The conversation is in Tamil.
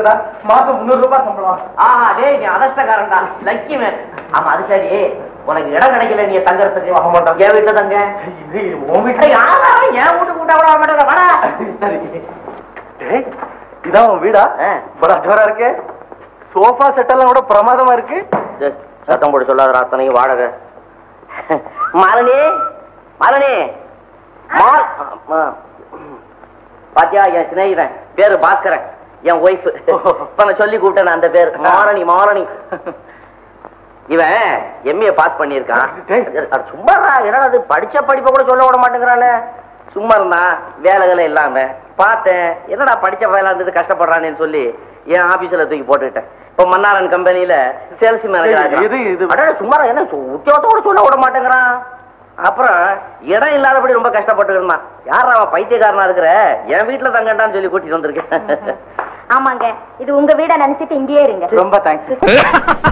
இருக்குதா மாசம் முந்நூறு ரூபாய் சம்பளம் ஆஹா டேய் நீ அதஷ்டக்காரன் தான் லக்கி மேன் ஆமா அது சரி உனக்கு இடம் கிடைக்கல நீ தங்கறதுக்கு ஆமாண்டா. என் வீட்டுல தங்க இது உன் வீட்டு ஏய், யாரா அவன்? என் வீட்டுக்கு கூட்டா விட மாட்டேங்கிற வாடா சரி டேய் இதான் உன் வீடா ஆ. பரா ஜோரா இருக்கே சோஃபா செட் எல்லாம் கூட பிரமாதமா இருக்கு டேய், சத்தம் போட்டு சொல்லாத அத்தனையும் வாடகை மாலினி மாலினி மால் ஆ, பாத்தியா என் சிநேகிதன் பேரு பாஸ்கரன் என் ஒய்ஃப் இப்ப நான் சொல்லி கூப்பிட்டேன் அந்த பேர் மாரணி மாரணி இவன் எம்ஏ பாஸ் பண்ணியிருக்கான் டேய். அட சும்மா என்னடா அது படிச்ச படிப்பை கூட சொல்ல விட மாட்டேங்கிறானே சும்மா இருந்தான் வேலைகளை இல்லாம பார்த்தேன் என்னடா படிச்ச வேலை இருந்தது கஷ்டப்படுறானேன்னு சொல்லி என் ஆபீஸ்ல தூக்கி போட்டுக்கிட்டேன் இப்ப மன்னாரன் கம்பெனில சேல்ஸ் டேய், இது, இது. மேனேஜர் சும்மா என்ன சு- உத்தியோகத்தோட சொல்ல விட மாட்டேங்கிறான் அப்புறம் இடம் இல்லாதபடி ரொம்ப கஷ்டப்பட்டு இருந்தான் யார் அவன் பைத்தியக்காரனா இருக்கிற என் வீட்டுல தங்கண்டான்னு சொல்லி கூட்டிட்டு வந்திருக்கேன் ஆமாங்க இது உங்க வீட நினைச்சிட்டு இங்கேயே இருங்க ரொம்ப தேங்க்ஸ்